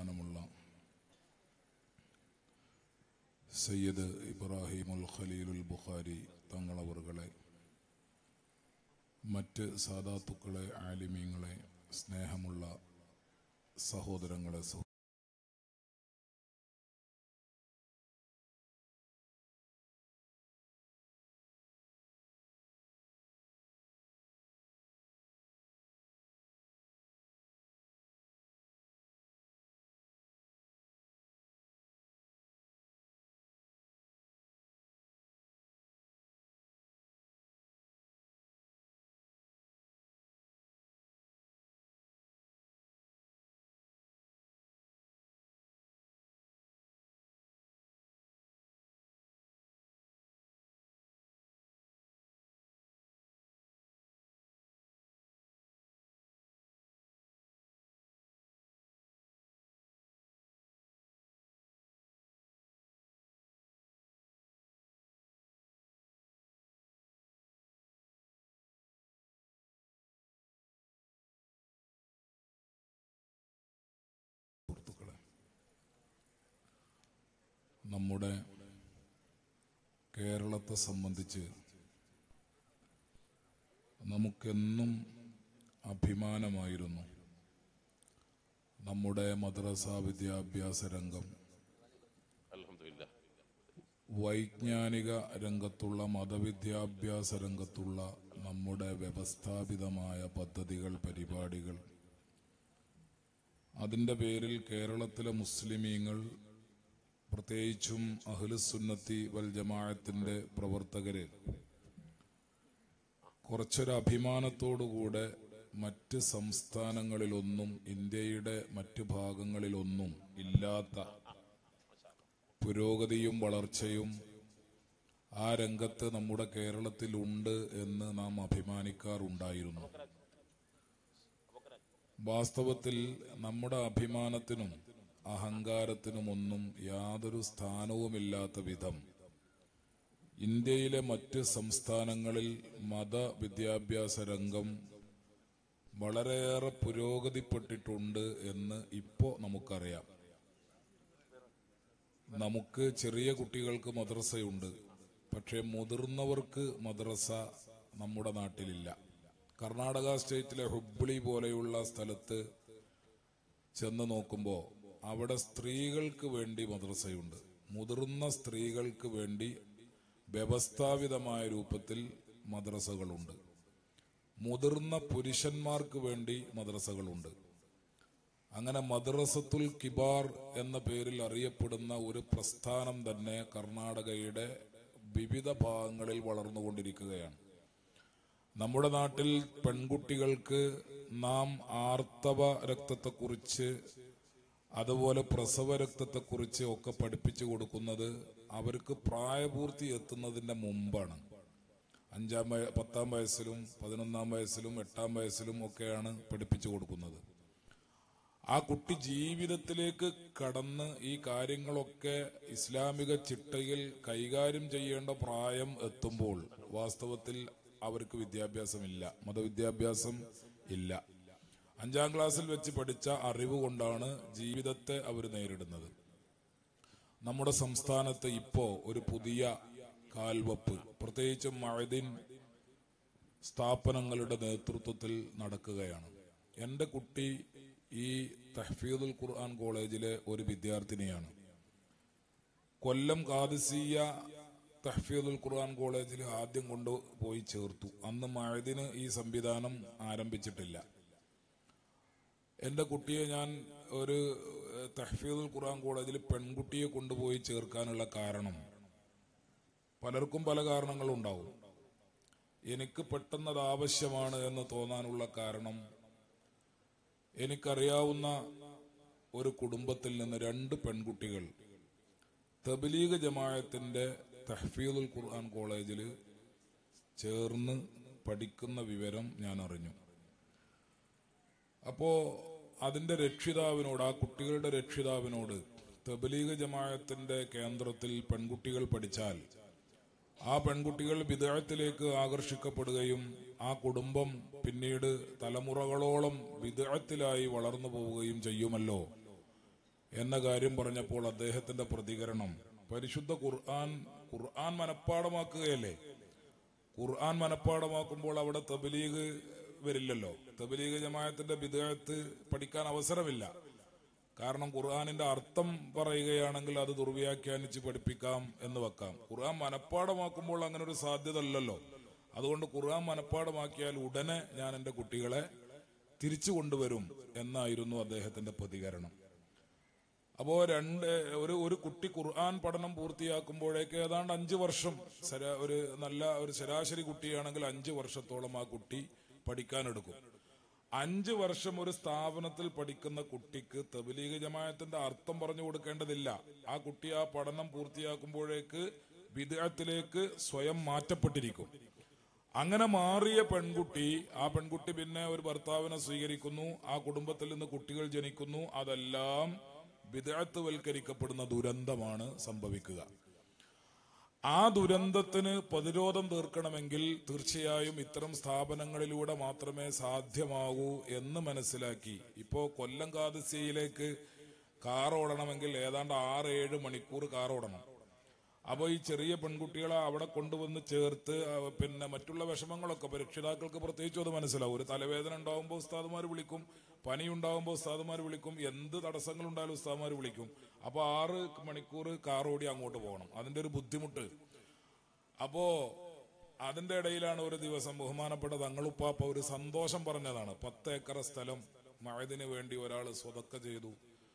ബഹുമാനമുള്ള സയ്യിദ് ഇബ്രാഹിമുൽ ഖലീലുൽ ബുഖാരി തങ്ങളവറുകളെ മറ്റ് സാദാത്തുക്കളെ ആലിമീങ്ങളെ സ്നേഹമുള്ള സഹോദരങ്ങളെ സഹോ സുഹൃത്തുക്കളെ നമ്മുടെ കേരളത്തെ സംബന്ധിച്ച് നമുക്കെന്നും അഭിമാനമായിരുന്നു നമ്മുടെ മദ്രസ വിദ്യാഭ്യാസ രംഗം അൽഹംദുലില്ലാ വൈജ്ഞാനിക രംഗത്തുള്ള മതവിദ്യാഭ്യാസ രംഗത്തുള്ള നമ്മുടെ വ്യവസ്ഥാപിതമായ പദ്ധതികൾ പരിപാടികൾ അതിൻ്റെ പേരിൽ കേരളത്തിലെ മുസ്ലിമീങ്ങൾ പ്രത്യേകിച്ചും അഹ്ലുസുന്നത്തി വൽ ജമാഅത്തിന്റെ പ്രവർത്തകര് കുറച്ചൊരു അഭിമാനത്തോടുകൂടെ മറ്റ് സംസ്ഥാനങ്ങളിലൊന്നും ഇന്ത്യയുടെ മറ്റ് ഭാഗങ്ങളിലൊന്നും ഇല്ലാത്ത പുരോഗതിയും വളർച്ചയും ആ രംഗത്ത് നമ്മുടെ കേരളത്തിലുണ്ട് എന്ന് നാം അഭിമാനിക്കാറുണ്ടായിരുന്നു വാസ്തവത്തിൽ നമ്മുടെ അഭിമാനത്തിനും അഹങ്കാരത്തിനുമൊന്നും യാതൊരു സ്ഥാനവുമില്ലാത്ത വിധം ഇന്ത്യയിലെ മറ്റ് സംസ്ഥാനങ്ങളിൽ മതവിദ്യാഭ്യാസ രംഗം വളരെയേറെ പുരോഗതിപ്പെട്ടിട്ടുണ്ട് എന്ന് ഇപ്പോ നമുക്കറിയാം നമുക്ക് ചെറിയ കുട്ടികൾക്ക് മദ്രസയുണ്ട് പക്ഷേ മുതിർന്നവർക്ക് മദ്രസ നമ്മുടെ നാട്ടിലില്ല കർണാടക സ്റ്റേറ്റിലെ ഹുബ്ബിളി പോലെയുള്ള സ്ഥലത്ത് ചെന്ന് നോക്കുമ്പോൾ അവിടെ സ്ത്രീകൾക്ക് വേണ്ടി മദ്രസയുണ്ട് മുതിർന്ന സ്ത്രീകൾക്ക് വേണ്ടി വ്യവസ്ഥാപിതമായ രൂപത്തിൽ മദ്രസകളുണ്ട് മുതിർന്ന പുരുഷന്മാർക്ക് വേണ്ടി മദ്രസകളുണ്ട് അങ്ങനെ മദ്രസത്തുൽ കിബാർ എന്ന പേരിൽ അറിയപ്പെടുന്ന ഒരു പ്രസ്ഥാനം തന്നെ കർണാടകയുടെ വിവിധ ഭാഗങ്ങളിൽ വളർന്നുകൊണ്ടിരിക്കുകയാണ് നമ്മുടെ നാട്ടിൽ പെൺകുട്ടികൾക്ക് നാം ആർത്തവ രക്തത്തെക്കുറിച്ച് അതുപോലെ പ്രസവ രക്തത്തെക്കുറിച്ച് ഒക്കെ പഠിപ്പിച്ചു കൊടുക്കുന്നത് അവർക്ക് പ്രായപൂർത്തി എത്തുന്നതിന്റെ മുമ്പാണ് അഞ്ചാം വയ പത്താം വയസ്സിലും പതിനൊന്നാം വയസ്സിലും എട്ടാം വയസ്സിലും ഒക്കെയാണ് പഠിപ്പിച്ചു കൊടുക്കുന്നത് ആ കുട്ടി ജീവിതത്തിലേക്ക് കടന്ന് ഈ കാര്യങ്ങളൊക്കെ ഇസ്ലാമിക ചിട്ടയിൽ കൈകാര്യം ചെയ്യേണ്ട പ്രായം എത്തുമ്പോൾ വാസ്തവത്തിൽ അവർക്ക് വിദ്യാഭ്യാസമില്ല മതവിദ്യാഭ്യാസം ഇല്ല അഞ്ചാം ക്ലാസ്സിൽ വെച്ച് പഠിച്ച അറിവ് കൊണ്ടാണ് ജീവിതത്തെ അവർ നേരിടുന്നത് നമ്മുടെ സംസ്ഥാനത്ത് ഇപ്പോ ഒരു പുതിയ കാൽവപ്പ് പ്രത്യേകിച്ചും മഴദിൻ സ്ഥാപനങ്ങളുടെ നേതൃത്വത്തിൽ നടക്കുകയാണ് എൻ്റെ കുട്ടി ഈ തഹ്ഫീദുൽ ഖുർആൻ കോളേജിലെ ഒരു വിദ്യാർത്ഥിനിയാണ് കൊല്ലം കാദിസിയ തഹ്ഫീദുൽ ഖുർആൻ കോളേജിൽ ആദ്യം കൊണ്ടുപോയി ചേർത്തു അന്ന് മഴദിന് ഈ സംവിധാനം ആരംഭിച്ചിട്ടില്ല എൻ്റെ കുട്ടിയെ ഞാൻ ഒരു ഏഹ്, തഹ്ഫീദുൽ ഖുർആൻ കോളേജിൽ പെൺകുട്ടിയെ കൊണ്ടുപോയി ചേർക്കാനുള്ള കാരണം പലർക്കും പല കാരണങ്ങളുണ്ടാവും എനിക്ക് പെട്ടെന്നത് ആവശ്യമാണ് എന്ന് തോന്നാനുള്ള കാരണം എനിക്കറിയാവുന്ന ഒരു കുടുംബത്തിൽ നിന്ന് രണ്ട് പെൺകുട്ടികൾ തബ്ലീഗ് ജമാഅത്തിന്റെ തഹ്ഫീദുൽ ഖുർആൻ കോളേജിൽ ചേർന്ന് പഠിക്കുന്ന വിവരം ഞാൻ അറിഞ്ഞു അപ്പോ അതിന്റെ രക്ഷിതാവിനോട് ആ കുട്ടികളുടെ രക്ഷിതാവിനോട് തബ്ലീഗ് ജമാഅത്തിന്റെ കേന്ദ്രത്തിൽ പെൺകുട്ടികൾ പഠിച്ചാൽ ആ പെൺകുട്ടികൾ വിദേഹത്തിലേക്ക് ആകർഷിക്കപ്പെടുകയും ആ കുടുംബം പിന്നീട് തലമുറകളോളം വിദേഹത്തിലായി വളർന്നു പോവുകയും ചെയ്യുമല്ലോ എന്ന കാര്യം പറഞ്ഞപ്പോൾ അദ്ദേഹത്തിന്റെ പ്രതികരണം പരിശുദ്ധ ഖുർആൻ ഖുർആൻ മനഃപ്പാടമാക്കുകയല്ലേ ഖുർആൻ മനഃപ്പാടമാക്കുമ്പോൾ അവിടെ തബലീഗ് വരില്ലല്ലോ തബലീഗ് ജമായത്തിന്റെ വിദേഹത്ത് പഠിക്കാൻ അവസരമില്ല കാരണം ഖുർആാനിന്റെ അർത്ഥം പറയുകയാണെങ്കിൽ അത് ദുർവ്യാഖ്യാനിച്ച് പഠിപ്പിക്കാം എന്ന് വെക്കാം ഖുർആൻ മനഃപ്പാടമാക്കുമ്പോൾ അങ്ങനെ ഒരു സാധ്യത അല്ലല്ലോ അതുകൊണ്ട് ഖുർആൻ മനഃപ്പാടമാക്കിയാൽ ഉടനെ ഞാൻ എൻ്റെ കുട്ടികളെ തിരിച്ചു കൊണ്ടുവരും എന്നായിരുന്നു അദ്ദേഹത്തിന്റെ പ്രതികരണം അപ്പോ രണ്ട് ഒരു ഒരു കുട്ടി ഖുർആൻ പഠനം പൂർത്തിയാക്കുമ്പോഴേക്ക് ഏതാണ്ട് അഞ്ചു വർഷം ശരാ- ഒരു നല്ല ഒരു ശരാശരി കുട്ടിയാണെങ്കിൽ അഞ്ചു വർഷത്തോളം ആ കുട്ടി പഠിക്കാനെടുക്കും അഞ്ച് വർഷം ഒരു സ്ഥാപനത്തിൽ പഠിക്കുന്ന കുട്ടിക്ക് തബലീഗ് ജമായത്തിന്റെ അർത്ഥം പറഞ്ഞു കൊടുക്കേണ്ടതില്ല ആ കുട്ടി ആ പഠനം പൂർത്തിയാക്കുമ്പോഴേക്ക് വിദേഹത്തിലേക്ക് സ്വയം മാറ്റപ്പെട്ടിരിക്കും അങ്ങനെ മാറിയ പെൺകുട്ടി ആ പെൺകുട്ടി പിന്നെ ഒരു ഭർത്താവിനെ സ്വീകരിക്കുന്നു ആ കുടുംബത്തിൽ നിന്ന് കുട്ടികൾ ജനിക്കുന്നു അതെല്ലാം വിദഗ്ധവൽക്കരിക്കപ്പെടുന്ന ദുരന്തമാണ് സംഭവിക്കുക ആ ദുരന്തത്തിന് പ്രതിരോധം തീർക്കണമെങ്കിൽ തീർച്ചയായും ഇത്തരം സ്ഥാപനങ്ങളിലൂടെ മാത്രമേ സാധ്യമാകൂ എന്ന് മനസ്സിലാക്കി ഇപ്പോ കൊല്ലം കാതസ്യയിലേക്ക് കാർ ഓടണമെങ്കിൽ ഏതാണ്ട് ആറ് ഏഴ് മണിക്കൂർ കാർ ഓടണം അപ്പോൾ ഈ ചെറിയ പെൺകുട്ടികളെ അവിടെ കൊണ്ടുവന്ന് ചേർത്ത് ആ, പിന്നെ മറ്റുള്ള വിഷമങ്ങളൊക്കെ ഇപ്പൊ രക്ഷിതാക്കൾക്ക് പ്രത്യേകിച്ചും അത് മനസ്സിലാവും ഒരു തലവേദന ഉണ്ടാവുമ്പോൾ ഉസ്താദുമാർ വിളിക്കും പനി ഉണ്ടാവുമ്പോൾ ഉസ്താദുമാർ വിളിക്കും എന്ത് തടസ്സങ്ങൾ ഉണ്ടായാലും ഉസ്താദുമാർ വിളിക്കും അപ്പോൾ ആറ് മണിക്കൂർ കാർ ഓടി അങ്ങോട്ട് പോകണം അതിന്റെ ഒരു ബുദ്ധിമുട്ട് അപ്പോ അതിന്റെ ഇടയിലാണ് ഒരു ദിവസം ബഹുമാനപ്പെട്ട തങ്ങളുപ്പാപ്പ ഒരു സന്തോഷം പറഞ്ഞതാണ് പത്ത് ഏക്കർ സ്ഥലം മഴതിന് വേണ്ടി ഒരാൾ സ്വതക്ക ചെയ്തു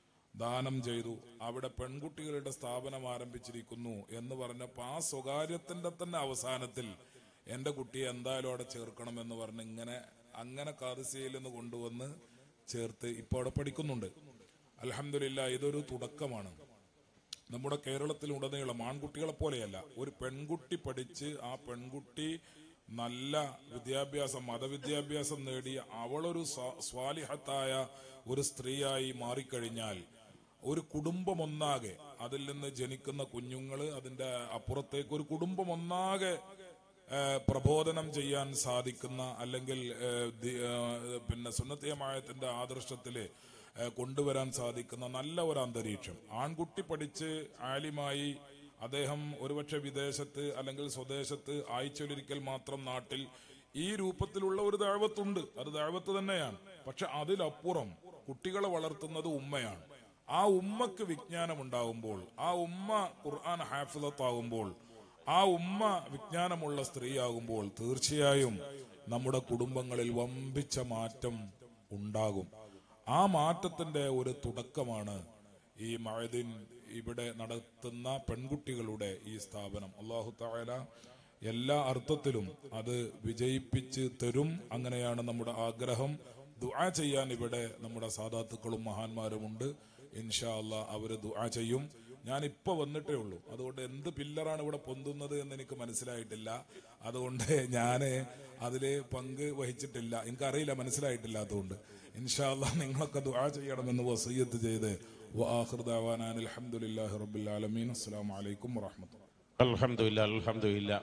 ദാനം ചെയ്തു അവിടെ പെൺകുട്ടികളുടെ സ്ഥാപനം ആരംഭിച്ചിരിക്കുന്നു എന്ന് പറഞ്ഞപ്പോൾ ആ സ്വകാര്യത്തിന്റെ തന്നെ അവസാനത്തിൽ എന്റെ കുട്ടിയെ എന്തായാലും അവിടെ ചേർക്കണം എന്ന് പറഞ്ഞ് ഇങ്ങനെ അങ്ങനെ കാതിസയിൽ നിന്ന് കൊണ്ടുവന്ന് ചേർത്ത് ഇപ്പോൾ അവിടെ പഠിക്കുന്നുണ്ട് അലഹമില്ല ഇതൊരു തുടക്കമാണ് നമ്മുടെ കേരളത്തിലുടനീളം ആൺകുട്ടികളെ പോലെയല്ല ഒരു പെൺകുട്ടി പഠിച്ച് ആ പെൺകുട്ടി നല്ല വിദ്യാഭ്യാസം മതവിദ്യാഭ്യാസം നേടി അവളൊരു സ്വാ- സ്വാലിഹത്തായ ഒരു സ്ത്രീയായി മാറിക്കഴിഞ്ഞാൽ ഒരു കുടുംബം ഒന്നാകെ അതിൽ നിന്ന് ജനിക്കുന്ന കുഞ്ഞുങ്ങൾ അതിന്റെ അപ്പുറത്തേക്ക് ഒരു കുടുംബം ഒന്നാകെ ഏഹ്, പ്രബോധനം ചെയ്യാൻ സാധിക്കുന്ന അല്ലെങ്കിൽ ഏഹ്, ദി- ഏഹ്, പിന്നെ സുന്നത്തിയമായത്തിന്റെ ആദർശത്തില് ഏഹ്, കൊണ്ടുവരാൻ സാധിക്കുന്ന നല്ല ഒരു അന്തരീക്ഷം ആൺകുട്ടി പഠിച്ച് ആലിമായി അദ്ദേഹം ഒരുപക്ഷെ വിദേശത്ത് അല്ലെങ്കിൽ സ്വദേശത്ത് ആഴ്ചയിലൊരിക്കൽ മാത്രം നാട്ടിൽ ഈ രൂപത്തിലുള്ള ഒരു ദൈവത്തുണ്ട് അത് ദൈവത്ത് തന്നെയാണ് പക്ഷെ അതിലപ്പുറം കുട്ടികളെ വളർത്തുന്നത് ഉമ്മയാണ് ആ ഉമ്മക്ക് വിജ്ഞാനം ഉണ്ടാകുമ്പോൾ ആ ഉമ്മ ഖുർആൻ ഹാഫിലത്താകുമ്പോൾ ആ ഉമ്മ വിജ്ഞാനമുള്ള സ്ത്രീയാകുമ്പോൾ തീർച്ചയായും നമ്മുടെ കുടുംബങ്ങളിൽ വമ്പിച്ച മാറ്റം ഉണ്ടാകും ആ മാറ്റത്തിന്റെ ഒരു തുടക്കമാണ് ഈ മഴദിൻ ഇവിടെ നടത്തുന്ന പെൺകുട്ടികളുടെ ഈ സ്ഥാപനം അള്ളാഹു താല എല്ലാ അർത്ഥത്തിലും അത് വിജയിപ്പിച്ച് തരും അങ്ങനെയാണ് നമ്മുടെ ആഗ്രഹം ദുആ ചെയ്യാൻ ഇവിടെ നമ്മുടെ സാധാത്തുക്കളും മഹാന്മാരുമുണ്ട് ഇൻഷാ അല്ലാ അവര് ദുആ ചെയ്യും ഞാൻ ഇപ്പൊ വന്നിട്ടേ ഉള്ളൂ അതുകൊണ്ട് എന്ത് പില്ലറാണ് ഇവിടെ പൊന്തുന്നത് എന്ന് എനിക്ക് മനസ്സിലായിട്ടില്ല അതുകൊണ്ട് ഞാന് അതില് പങ്ക് വഹിച്ചിട്ടില്ല എനിക്കറിയില്ല മനസ്സിലായിട്ടില്ല അതുകൊണ്ട് ഇൻഷാ അല്ലാ നിങ്ങളൊക്കെ ദുആ ചെയ്യണമെന്ന് വസീയത്ത് ചെയ്ത് വആഖിർ ദഅവാനാ അൽഹംദുലില്ലാഹി റബ്ബിൽ ആലമീൻ അസ്സലാമു അലൈക്കും വറഹ്മത്തുള്ളാഹി അൽഹംദുലില്ലാ അൽഹംദുലില്ലാ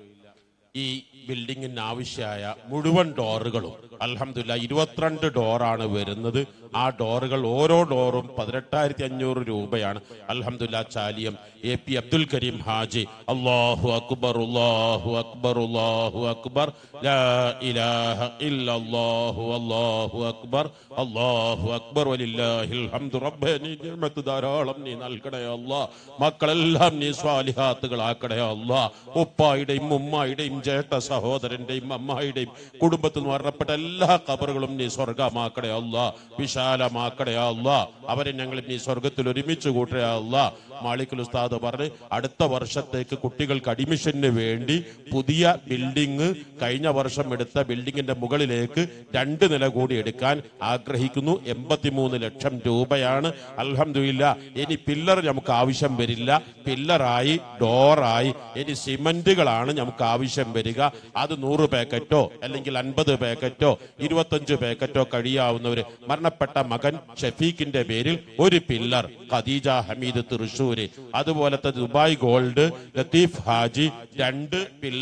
ഈ ബിൽഡിങ്ങിന് ആവശ്യമായ മുഴുവൻ ഡോറുകളും അൽഹംദുലില്ലാ ഇരുപത്തിരണ്ട് ഡോറാണ് വരുന്നത് ആ ഡോറുകൾ ഓരോ ഡോറും പതിനെട്ടായിരത്തി അഞ്ഞൂറ് രൂപയാണ് അൽഹംദുലില്ലാ ചാലിയം എ പി അബ്ദുൽ കരീം ഹാജി അല്ലാഹു അക്ബർ അല്ലാഹു അക്ബർ അല്ലാഹു അക്ബർ ലാ ഇലാഹ ഇല്ലല്ലാഹു അല്ലാഹു അക്ബർ അല്ലാഹു അക്ബർ വലില്ലാഹിൽ ഹംദു റബ്ബേ നീ നിഅമത്ത് ധാരാളം നീ നൽകണേ അല്ലാ മക്കളെല്ലാം നീ സ്വാലിഹാത്തുകളാക്കണേ അല്ലാ ഉപ്പായുടെയും ഉമ്മായുടെയും ചേട്ട സഹോദരന്റെയും അമ്മായിയുടെയും കുടുംബത്തിൽ നിന്ന് മരണപ്പെട്ട എല്ലാ കബറുകളും നീ സ്വർഗമാക്കണേ അല്ലാ വിശാലമാക്കണേ അല്ലാ അവരെ ഞങ്ങൾ നീ സ്വർഗത്തിൽ ഒരുമിച്ച് കൂട്ടേ അല്ലാ മാളിക്കുൽ ഉസ്താദ് പറഞ്ഞ് അടുത്ത വർഷത്തേക്ക് കുട്ടികൾക്ക് അഡ്മിഷന് വേണ്ടി പുതിയ ബിൽഡിംഗ് കഴിഞ്ഞ വർഷം എടുത്ത ബിൽഡിങ്ങിന്റെ മുകളിലേക്ക് രണ്ട് നില കൂടി എടുക്കാൻ ആഗ്രഹിക്കുന്നു എൺപത്തിമൂന്ന് ലക്ഷം രൂപയാണ് അൽഹംദുലില്ല ഇനി പില്ലർ നമുക്ക് ആവശ്യം വരില്ല പില്ലറായി ഡോറായി ഇനി സിമന്റുകളാണ് നമുക്ക് ആവശ്യം വരിക അത് നൂറ് പാക്കറ്റോ അല്ലെങ്കിൽ അൻപത് പാക്കറ്റോ ഇരുപത്തഞ്ച് പാക്കറ്റോ കഴിയാവുന്നവര് മരണപ്പെട്ട മകൻ ഷഫീഖിന്റെ പേരിൽ ഒരു പില്ലർ ഖദീജ ഹമീദ് തൃശൂര് അതുപോലത്തെ ദുബായ് ഗോൾഡ് ലത്തീഫ് ഹാജി രണ്ട് പില്ലർ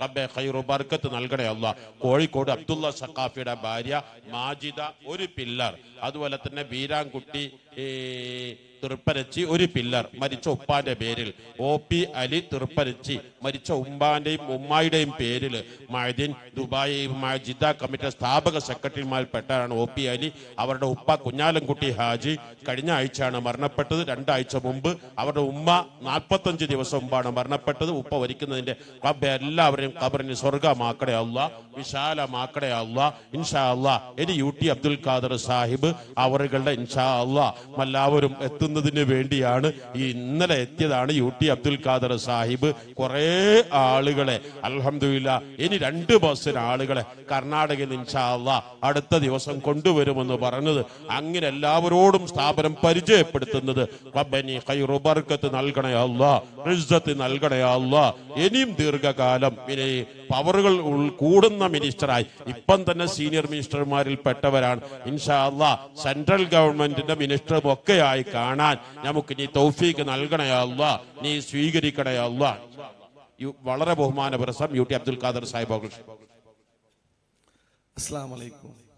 റബ്ബെ ഖൈറു ബർക്കത്ത് നൽകണേ അല്ല കോഴിക്കോട് അബ്ദുള്ള സഖാഫിയുടെ ഭാര്യ മാജിദ ഒരു പില്ലർ അതുപോലെ തന്നെ വീരാൻകുട്ടി ഈ, തൃപ്പരച്ചി ഒരു പില്ലർ മരിച്ച ഉപ്പാന്റെ പേരിൽ ഒ പി അലി തൃപ്പരച്ചി മരിച്ച ഉമ്മാന്റെയും ഉമ്മായുടെയും പേരിൽ മഴദിൻ ദുബായ് മ- ജിദ്ദ കമ്മിറ്റി സ്ഥാപക സെക്രട്ടറിമാരിൽപ്പെട്ടതാണ് ഒ പി അലി അവരുടെ ഉപ്പ കുഞ്ഞാലൻകുട്ടി ഹാജി കഴിഞ്ഞ ആഴ്ചയാണ് മരണപ്പെട്ടത് രണ്ടാഴ്ച മുമ്പ് അവരുടെ ഉമ്മ നാൽപ്പത്തഞ്ച് ദിവസം മുമ്പാണ് മരണപ്പെട്ടത് ഉപ്പ വരിക്കുന്നതിന്റെ റബ്ബെ എല്ലാവരെയും ഖബറിന് സ്വർഗമാക്കണേ അല്ല വിശാലമാക്കണേ അല്ല ഇൻഷാ അല്ല ഇനി യു ടി അബ്ദുൽ ഖാദർ സാഹിബ് അവറുകളുടെ ഇൻഷാ അല്ല എല്ലാവരും എത്തുന്നതിന് വേണ്ടിയാണ് ഈ ഇന്നലെ എത്തിയതാണ് യു ടി അബ്ദുൽ ഖാദർ സാഹിബ് കുറേ ആളുകളെ അൽഹംദുലില്ല ഇനി രണ്ട് ബസ്സിന് ആളുകളെ കർണാടകയിൽ ഇൻഷാ അല്ല അടുത്ത ദിവസം കൊണ്ടുവരുമെന്ന് പറഞ്ഞത് അങ്ങനെ എല്ലാവരോടും സ്ഥാപനം പരിചയപ്പെടുത്തുന്നത് റബ്ബനി ഖൈറു ബർക്കത്ത് നൽകണേ അല്ലാ റിസ്സത്ത് നൽകണേ അല്ലാ ഇനിയും ദീർഘകാലം ഇനി പവറുകൾ ഉൾ- കൂടുന്ന മിനിസ്റ്ററായി ഇപ്പം തന്നെ സീനിയർ മിനിസ്റ്റർമാരിൽ പെട്ടവരാണ് ഇൻഷാ അല്ലാ സെൻട്രൽ ഗവൺമെന്റിന്റെ മിനിസ്റ്ററും ഒക്കെ ആയി കാണാൻ നമുക്ക് നീ തൗഫീക്ക് നൽകണേ അല്ലാ നീ സ്വീകരിക്കണേ അല്ലാ യു- വളരെ ബഹുമാനപുരസം യു ടി അബ്ദുൽ ഖാദർ സാഹിബ് അസ്സാം വലൈക്കും